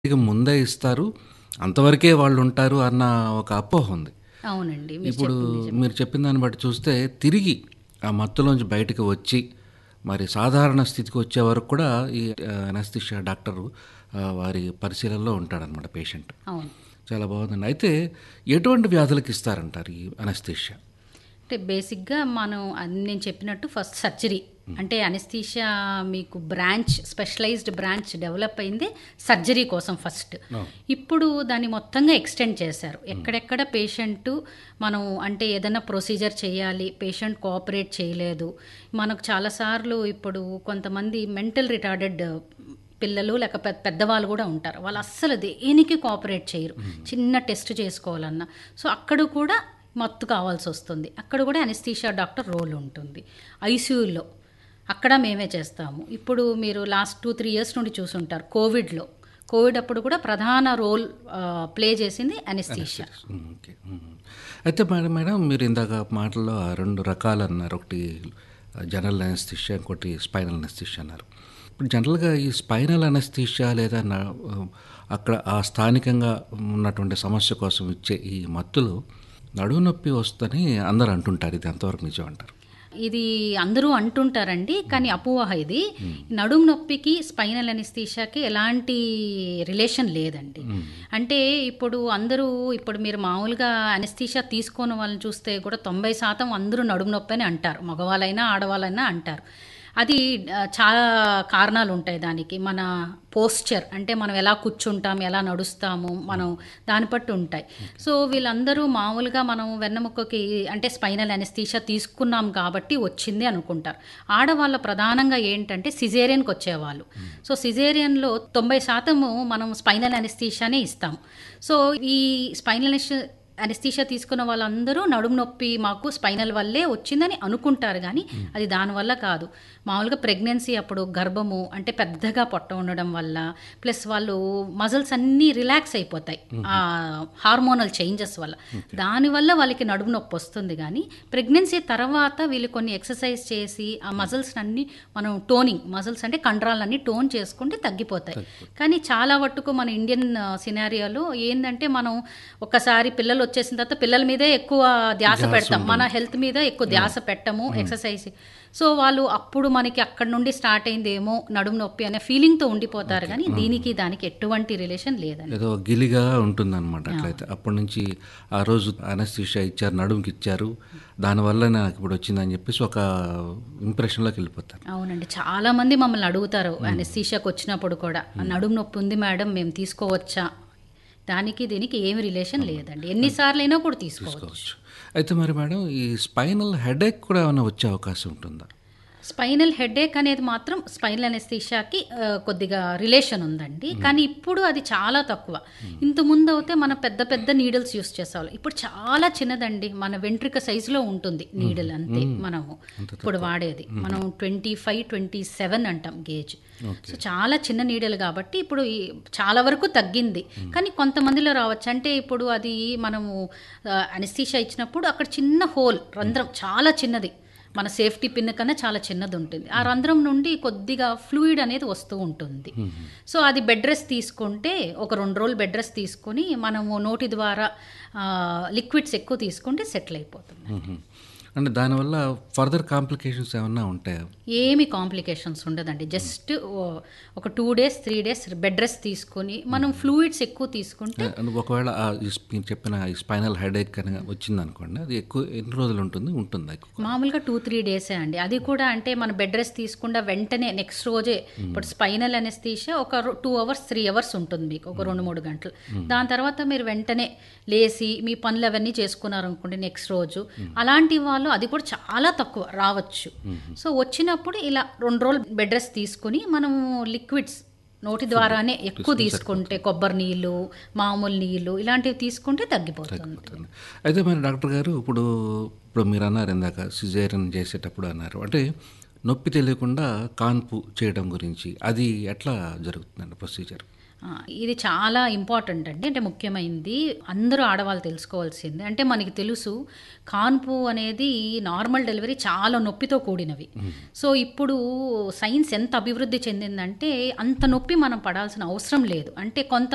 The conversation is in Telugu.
ఇక ముందే ఇస్తారు అంతవరకే వాళ్ళు ఉంటారు అన్న ఒక అపోహ ఉంది అవునండి మీరు ఇప్పుడు చెప్పింది నిజమే. మీరు చెప్పిన దాన్ని బట్టి చూస్తే తిరిగి ఆ మత్తులోంచి బయటకు వచ్చి మరి సాధారణ స్థితికి వచ్చే వరకు కూడా ఈ అనస్థిషియా డాక్టరు ఆ, వారి పరిశీలనలో ఉంటాడనమాట పేషెంట్ అవును చాలా బాగుందండి అయితే ఎటువంటి వ్యాధులకు ఇస్తారంటారు ఈ అనస్థిషియా అంటే బేసిక్గా మనం అది నేను చెప్పినట్టు ఫస్ట్ సర్జరీ అంటే అనస్థీషియా మీకు బ్రాంచ్ స్పెషలైజ్డ్ బ్రాంచ్ డెవలప్ అయింది సర్జరీ కోసం ఫస్ట్ ఇప్పుడు దాన్ని మొత్తంగా ఎక్స్టెండ్ చేశారు ఎక్కడెక్కడ పేషెంట్ మనం అంటే ఏదైనా ప్రొసీజర్ చేయాలి పేషెంట్ కోఆపరేట్ చేయలేదు మనకు చాలాసార్లు ఇప్పుడు కొంతమంది మెంటల్ రిటార్డెడ్ పిల్లలు లేక పెద్ద పెద్దవాళ్ళు కూడా ఉంటారు వాళ్ళు అస్సలు దేనికి కోఆపరేట్ చేయరు చిన్న టెస్ట్ చేసుకోవాలన్నా సో అక్కడ కూడా మత్తు కావాల్సి వస్తుంది అక్కడ కూడా అనస్థీషియా డాక్టర్ రోల్ ఉంటుంది ఐసీయూలో అక్కడ మేమే చేస్తాము ఇప్పుడు మీరు లాస్ట్ టూ త్రీ ఇయర్స్ నుండి చూసుంటారు కోవిడ్లో కోవిడ్ అప్పుడు కూడా ప్రధాన రోల్ ప్లే చేసింది అనస్థీషియా ఉమ్, ఓకే ఉమ్. అయితే మేడం మేడం మీరు ఇందాక మాటల్లో ఆ రెండు రకాలు అన్నారు ఒకటి జనరల్ అనస్థిషియా ఇంకోటి స్పైనల్ అనస్థిషియా అన్నారు ఇప్పుడు జనరల్గా ఈ స్పైనల్ అనస్థిషియా లేదా నా- అక్కడ ఆ స్థానికంగా ఉన్నటువంటి సమస్య కోసం ఇచ్చే ఈ మత్తులు నడువు నొప్పి వస్తుందని అందరూ అంటుంటారు ఇది ఎంతవరకు నిజం అంటారు ఇది అందరూ అంటుంటారండి కానీ అపోహ ఇది నడుము నొప్పికి స్పైనల్ అనస్థీషియాకి ఎలాంటి రిలేషన్ లేదండి అంటే ఇప్పుడు అందరూ ఇప్పుడు మీరు మామూలుగా అనస్థీషియా తీసుకోని వాళ్ళని చూస్తే కూడా తొంభై శాతం అందరూ నడుము నొప్పి అని అంటారు మగవాళ్ళైనా ఆడవాళ్ళైనా అంటారు అది ఆ, చాలా కారణాలు ఉంటాయి దానికి మన పోస్చర్ అంటే మనం ఎలా కూర్చుంటాం ఎలా నడుస్తాము మనం దాన్ని బట్టి ఉంటాయి సో వీళ్ళందరూ మామూలుగా మనం వెన్నముక్కకి అంటే స్పైనల్ అనెస్థీషియా తీసుకున్నాం కాబట్టి వచ్చింది అనుకుంటారు ఆడవాళ్ళ ప్రధానంగా ఏంటంటే సిజేరియన్కి వచ్చేవాళ్ళు సో సిజేరియన్లో తొంభై శాతము మనం స్పైనల్ అనెస్థీషియానే ఇస్తాం సో ఈ స్పైనల్ అనెస్థీషియా తీసుకున్న వాళ్ళందరూ నడుము నొప్పి మాకు స్పైనల్ వల్లే వచ్చిందని అనుకుంటారు కానీ అది దానివల్ల కాదు మామూలుగా ప్రెగ్నెన్సీ అప్పుడు గర్భము అంటే పెద్దగా పొట్ట ఉండడం వల్ల ప్లస్ వాళ్ళు మజిల్స్ అన్నీ రిలాక్స్ అయిపోతాయి ఆ హార్మోనల్ చేంజెస్ వల్ల దానివల్ల వాళ్ళకి నడుము నొప్పి వస్తుంది కానీ ప్రెగ్నెన్సీ తర్వాత వీళ్ళు కొన్ని ఎక్సర్సైజ్ చేసి ఆ మజిల్స్ అన్ని మనం టోనింగ్ మజిల్స్ అంటే కండరాలన్నీ టోన్ చేసుకుంటే తగ్గిపోతాయి కానీ చాలా వట్టుకు మన ఇండియన్ సినారియోలో ఏంటంటే మనం ఒకసారి పిల్లలు వచ్చేసిన తర్వాత పిల్లల మీదే ఎక్కువ ధ్యాస పెడతాం మన హెల్త్ మీద ఎక్కువ ధ్యాస పెట్టము ఎక్సర్సైజ్ సో వాళ్ళు అప్పుడు మనకి అక్కడ నుండి స్టార్ట్ అయిందేమో నడుము నొప్పి అనే ఫీలింగ్తో ఉండిపోతారు కానీ దీనికి దానికి ఎటువంటి రిలేషన్ లేదండి ఏదో గిలిగా ఉంటుందన్నమాట అట్లయితే అప్పటి నుంచి ఆ రోజు అనస్థిషియా ఇచ్చారు నడుముకి ఇచ్చారు దానివల్ల నాకు ఇప్పుడు వచ్చిందని చెప్పేసి ఒక ఇంప్రెషన్లోకి వెళ్ళిపోతారు అవునండి చాలా మంది మమ్మల్ని అడుగుతారు అనెస్థీషియాకి వచ్చినప్పుడు కూడా నడుము నొప్పి ఉంది మేడం మేము తీసుకోవచ్చా దానికి దీనికి ఏమి రిలేషన్ లేదండి ఎన్నిసార్లు అయినా కూడా తీసుకోవచ్చు తీసుకోవచ్చు అయితే మరి మేడం ఈ స్పైనల్ హెడేక్ కూడా ఏమైనా వచ్చే అవకాశం ఉంటుందా స్పైనల్ హెడేక్ అనేది మాత్రం స్పైనల్ అనెస్థీషియాకి ఆ, కొద్దిగా రిలేషన్ ఉందండి కానీ ఇప్పుడు అది చాలా తక్కువ ఇంత ముందు అయితే మనం పెద్ద పెద్ద నీడిల్స్ యూస్ చేసేవాళ్ళం ఇప్పుడు చాలా చిన్నదండి మన వెంట్రిక సైజులో ఉంటుంది నీడిల్ అంతే మనము ఇప్పుడు వాడేది మనం ట్వంటీ ఫైవ్ ట్వంటీ సెవెన్ అంటాం గేజ్ సో చాలా చిన్న నీడలు కాబట్టి ఇప్పుడు ఈ చాలా వరకు తగ్గింది కానీ కొంతమందిలో రావచ్చు అంటే ఇప్పుడు అది మనము అనెస్థీషియా ఇచ్చినప్పుడు అక్కడ చిన్న హోల్ రంధ్రం చాలా చిన్నది మన సేఫ్టీ పిన్ కన్నా చాలా చిన్నది ఉంటుంది ఆ రంధ్రం నుండి కొద్దిగా ఫ్లూయిడ్ అనేది వస్తూ ఉంటుంది సో అది బెడ్ రెస్ట్ తీసుకుంటే ఒక రెండు రోజులు బెడ్ రెస్ట్ తీసుకొని మనము నోటి ద్వారా లిక్విడ్స్ ఎక్కువ తీసుకుంటే సెటిల్ అయిపోతుంది మ్మ్. అంటే దానివల్ల ఫర్దర్ కాంప్లికేషన్స్ ఏమన్నా ఉంటాయా ఏమి కాంప్లికేషన్స్ ఉండదండి జస్ట్ ఒక two days three days bed rest తీసుకొని మనం ఫ్లూయిడ్స్ ఎక్కువ తీసుకుంటే అంటే ఒకవేళ ఆ ఈ స్- మీరు చెప్పిన ఈ స్పైనల్ హెడేక్ అని వచ్చింది అనుకోండి అది ఎక్కువ ఎన్ని రోజులు ఉంటుంది ఉంటుందా ఎక్కువ మామూలుగా టూ త్రీ డేసే అండి అది కూడా అంటే మన బెడ్ రెస్ట్ తీసుకుండా వెంటనే నెక్స్ట్ రోజే ఇప్పుడు స్పైనల్ అనెస్థీషియా ఒక టూ అవర్స్ త్రీ అవర్స్ ఉంటుంది మీకు ఒక రెండు మూడు గంటలు దాని తర్వాత మీరు వెంటనే లేచి మీ పనులు అవన్నీ చేసుకున్నారు అనుకోండి నెక్స్ట్ రోజు అలాంటి వాళ్ళు అది కూడా చాలా తక్కువ రావచ్చు సో వచ్చినప్పుడు ఇలా రెండు రోజులు బెడ్ రెస్ట్ తీసుకుని మనము లిక్విడ్స్ నోటి ద్వారానే ఎక్కువ తీసుకుంటే కొబ్బరి నీళ్ళు మామూలు నీళ్ళు ఇలాంటివి తీసుకుంటే తగ్గిపోతుంది ఉంటుంది. అయితే మరి డాక్టర్ గారు ఇప్పుడు ఇప్పుడు మీరు అన్నారు ఇందాక సిజేరియన్ చేసేటప్పుడు అన్నారు అంటే నొప్పి తెలియకుండా కాన్పు చేయడం గురించి అది ఎట్లా జరుగుతుందండి ప్రొసీజర్ ఆ, ఇది చాలా ఇంపార్టెంట్ అండి అంటే ముఖ్యమైనది అందరూ ఆడవాళ్ళు తెలుసుకోవాల్సింది అంటే మనకి తెలుసు కాన్పు అనేది నార్మల్ డెలివరీ చాలా నొప్పితో కూడినవి సో ఇప్పుడు సైన్స్ ఎంత అభివృద్ధి చెందిందంటే అంత నొప్పి మనం పడాల్సిన అవసరం లేదు అంటే కొంత